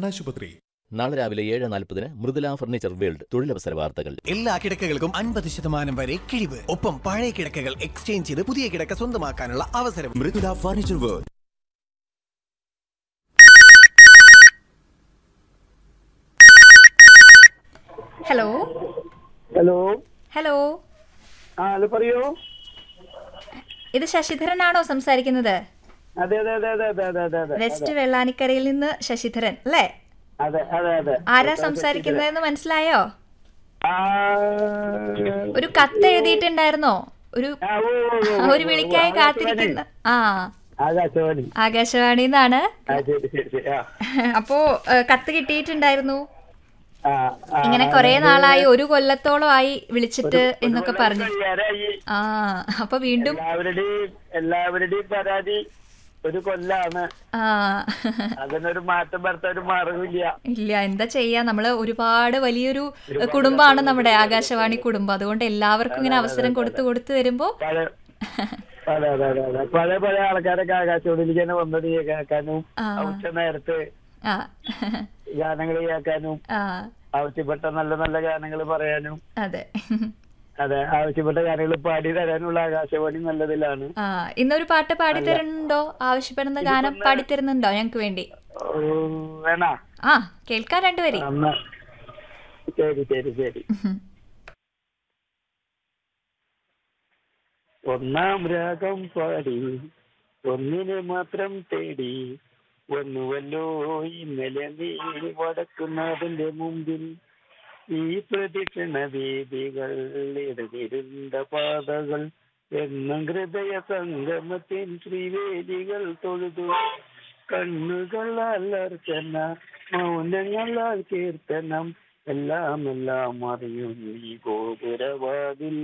കണ്ണാശുപത്രി നാളെ രാവിലെ ഏഴ് നാൽപ്പതിന് മൃദുല ഫർണിച്ചർ വേൾഡ് തൊഴിലവസര വാർത്തകൾ എല്ലാ കിടക്കകൾക്കും അൻപത് ശതമാനം വരെ കിഴിവ് ഒപ്പം പഴയ കിടക്കകൾ എക്സ്ചേഞ്ച് ചെയ്ത് പുതിയ കിടക്ക സ്വന്തമാക്കാനുള്ള അവസരം Mridula furniture world hello hello hello ആ ഹലോ പറയൂ ഇത് ശശിധരനാണോ സംസാരിക്കുന്നത് അതെ അതെ അതെ അതെ അതെ അതെ അതെ അതെ വെസ്റ്റ് വെള്ളാനിക്കരയിൽ നിന്ന് ശശിധരൻ അല്ലേ അതെ അതെ അതെ ആരാ സംസാരിക്കുന്നതെന്ന് മനസ്സിലായോ ആ, ഒരു കത്ത് എഴുതിയിട്ടുണ്ടായിരുന്നോ ഒരു ആ, ഓ, ഓ, ഓ, ഓ, ഒരു വിളിക്കായി ഓ, കാത്തിരിക്കുന്ന ആ ആകാശവാണി ആകാശവാണി എന്നാണ് ആ ശരി ശരി ശരി ആ അപ്പോ ഏ, കത്ത് കിട്ടിയിട്ടുണ്ടായിരുന്നു ആ, ആ, ഇങ്ങനെ കുറെ നാളായി ഒരു കൊല്ലത്തോളം ആയി വിളിച്ചിട്ട് എന്നൊക്കെ പറഞ്ഞു കഴിയാറായി. ആ അപ്പൊ വീണ്ടും എല്ലാവരുടെയും എല്ലാവരുടെയും പരാതി ഒരു കൊല്ലാണ് ആ അതിനൊരു മാറ്റം വരുത്താൻ ഒരു മാർഗമില്ല ഇല്ല എന്താ ചെയ്യാ നമ്മള് ഒരുപാട് വലിയൊരു ഏ, കുടുംബമാണ് നമ്മുടെ ആകാശവാണി കുടുംബം അതുകൊണ്ട് എല്ലാവർക്കും ഇങ്ങനെ അവസരം കൊടുത്തു കൊടുത്തു വരുമ്പോ പഴയ അതെ അതെ അതെ അതെ പഴയ പഴയ ആൾക്കാരൊക്കെ ആകാശവാണിയിലേക്ക് തന്നെ വന്നത് കേൾക്കാനും ആ. ഉച്ച നേരത്ത് ആ ഗാനങ്ങൾ കേൾക്കാനും ആ ആവശ്യപ്പെട്ട നല്ല നല്ല ഗാനങ്ങൾ പറയാനും അതെ അതെ ആവശ്യപ്പെട്ട ഗാനങ്ങൾ പാടി തരാനുള്ള ആകാശവാണി നല്ലതിലാണ് ആ ഇന്നൊരു പാട്ട് പാടിത്തരുന്നുണ്ടോ ആവശ്യപ്പെടുന്ന ഗാനം പാടിത്തരുന്നുണ്ടോ ഞങ്ങക്ക് വേണ്ടി ഓ, വേണ ആ കേൾക്കാൻ രണ്ടുപേരി അന്ന് ശരി ശരി ശരി ഒന്നാം രാഗം പാടി ഒന്നിനെ മാത്രം തേടി ഒന്നുവല്ലോ ഇന്നലെ നീ വടക്കുന്നതിന്റെ മുമ്പിൽ ഈ പ്രദക്ഷിണ വേദികൾ ഇടതിരുണ്ട പാതകൾ എന്നും ഹൃദയ സംഗമത്തിൻ ശ്രീവേദികൾ തൊഴുതു കണ്ണുകളാൽ അർച്ചന മൗനങ്ങളാൽ കീർത്തനം എല്ലാം എല്ലാം അറിയും നീ ഗോപുരവാതിൽ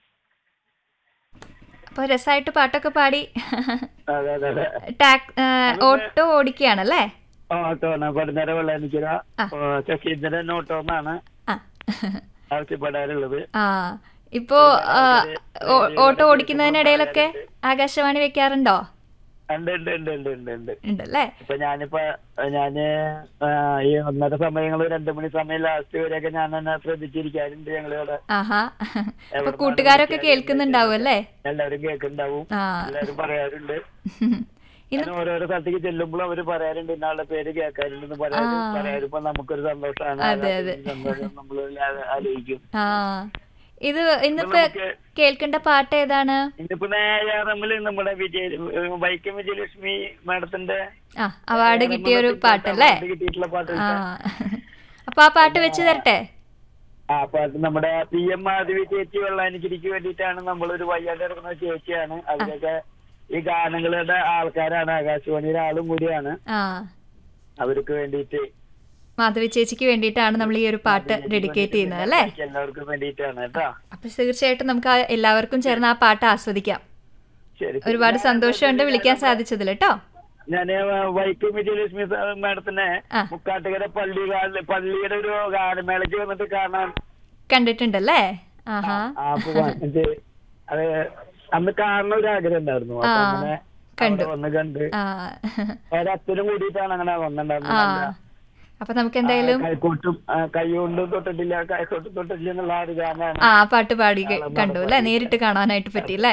അപ്പൊ രസമായിട്ട് പാട്ടൊക്കെ പാടി അതെ അതെ അതെ ടാക് ഏ, ഓട്ടോ ഓടിക്കുകയാണല്ലേ ഓട്ടോണ് പടിഞ്ഞാറ വെള്ളാനിക്കര ആ. ശശീന്ദ്രൻ ഓട്ടോ എന്നാണ് ആ ആവശ്യപ്പെടാറുള്ളത് ആ ഇപ്പോ ആ, ഓ- ഓട്ടോ ഓടിക്കുന്നതിനിടയിലൊക്കെ ആകാശവാണി വെക്കാറുണ്ടോ ഉണ്ട് ഉണ്ട് ഉണ്ട് ഉണ്ട് ഉണ്ട് ഉണ്ട് ഉണ്ടല്ലേ ഇപ്പൊ ഞാനിപ്പോ ഞാന് ആ, ഈ ഒന്നര സമയങ്ങൾ രണ്ടു മണി സമയം ലാസ്റ്റ് വരെയൊക്കെ ഞാൻ തന്നെ ശ്രദ്ധിച്ചിരിക്കാറുണ്ട് ഞങ്ങളിവിടെ ആഹാ അപ്പൊ കൂട്ടുകാരൊക്കെ കേൾക്കുന്നുണ്ടാവും അല്ലേ എല്ലാവരും കേൾക്കുന്നുണ്ടാവും ആ എല്ലാവരും പറയാറുണ്ട് ഇന്ന് ഞാൻ ഓരോരോ സ്ഥലത്തേക്ക് ചെല്ലുമ്പോഴും അവര് പറയാറുണ്ട് ഇന്നാളുടെ പേര് കേൾക്കാറുണ്ടെന്ന് പറയാറ് ആ. പറയാറുമ്പോ നമുക്കൊരു സന്തോഷമാണ് അതെ, അതെ. സന്തോഷം നമ്മൾ ആലോചിക്കും ആ ഇത് ഇന്നിപ്പോ നമുക്ക് കേൾക്കേണ്ട പാട്ട് ഏതാണ് ഇന്നിപ്പോ നേയാറമ്മില് നമ്മുടെ വിജയ വൈക്കം വിജയലക്ഷ്മി മാഡത്തിന്റെ ആ അവാർഡ് കിട്ടിയ ഒരു പാട്ടല്ലേ award കിട്ടിയിട്ടുള്ള പാട്ട് ആ അപ്പൊ ആ പാട്ട് വെച്ച് തരട്ടെ ആ പാട്ട് നമ്മുടെ പി എം മാധവി ചേച്ചി വെള്ളാനിക്കിരിക്ക് വേണ്ടിയിട്ടാണ് നമ്മളൊരു വയ്യാണ്ട് കിടക്കുന്ന ചേച്ചിയാണ് അവരൊക്കെ ഈ ഗാനങ്ങളുടെ ആൾക്കാരാണ് ആകാശവാണിയുടെ ആളും കൂടിയാണ് ആ അവർക്ക് വേണ്ടിയിട്ട് മാധവി ചേച്ചിക്ക് വേണ്ടിയിട്ടാണ് നമ്മൾ ഈ ഒരു പാട്ട് ഡെഡിക്കേറ്റ് ചെയ്യുന്നത് അല്ലേ എല്ലാവർക്കും വേണ്ടിയിട്ടാണ് കേട്ടോ അപ്പൊ തീർച്ചയായിട്ടും നമുക്ക് ആ എല്ലാവർക്കും ചേർന്ന് ആ പാട്ട് ആസ്വദിക്കാം ശരി ഒരുപാട് സന്തോഷമുണ്ട് വിളിക്കാൻ സാധിച്ചതിൽ കേട്ടോ ഞാൻ വൈക്കം വിജയലക്ഷ്മി മാഡത്തിനെ ആ. മുക്കാട്ടുകര പള്ളി ഗാ- പള്ളിയുടെ ഒരു ഗാനമേളയ്ക്ക് വന്നിട്ട് കാണാൻ കണ്ടിട്ടുണ്ടല്ലേ ആഹാ ആ, അപ്പൊ വന്നിട്ട് അത് അന്ന് കാണുന്ന ഒരു ആഗ്രഹം ഉണ്ടായിരുന്നു അപ്പൊ ആ, അങ്ങനെ കണ്ടു. അവിടെ വന്ന് കണ്ട് ആ ഒരച്ഛനും കൂടിയിട്ടാണ് അങ്ങനെ ആ വന്നിട്ടുണ്ടായിരുന്നത് അപ്പൊ നമുക്ക് എന്തായാലും കൈക്കോട്ടും ആ, കൈ കൊണ്ടും തൊട്ടിട്ടില്ല കൈക്കോട്ടും തൊട്ടിട്ടില്ല എന്നുള്ള ആ ഒരു ഗാനാണ് ആ പാട്ട് പാടി കണ്ടു അല്ലേ നേരിട്ട് കാണാനായിട്ട് പറ്റി അല്ലേ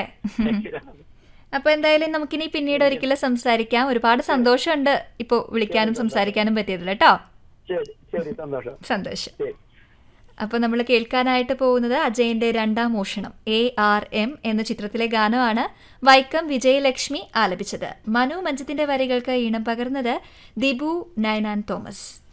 അപ്പൊ എന്തായാലും നമുക്കിനി പിന്നീട് ഒരിക്കലും സംസാരിക്കാം ഒരുപാട് സന്തോഷമുണ്ട് ഇപ്പൊ വിളിക്കാനും സംസാരിക്കാനും പറ്റിയതിൽ കേട്ടോ ശരി ശരി സന്തോഷം സന്തോഷം ശരി അപ്പോൾ നമ്മൾ കേൾക്കാനായിട്ട് പോകുന്നത് അജയന്റെ രണ്ടാം മോഷണം എ ആർ എം എന്ന ചിത്രത്തിലെ ഗാനമാണ് വൈക്കം വിജയലക്ഷ്മി ആലപിച്ചത് മനു മഞ്ജത്തിന്റെ വരികൾക്ക് ഈണം പകർന്നത് ദിബു നയനാൻ തോമസ്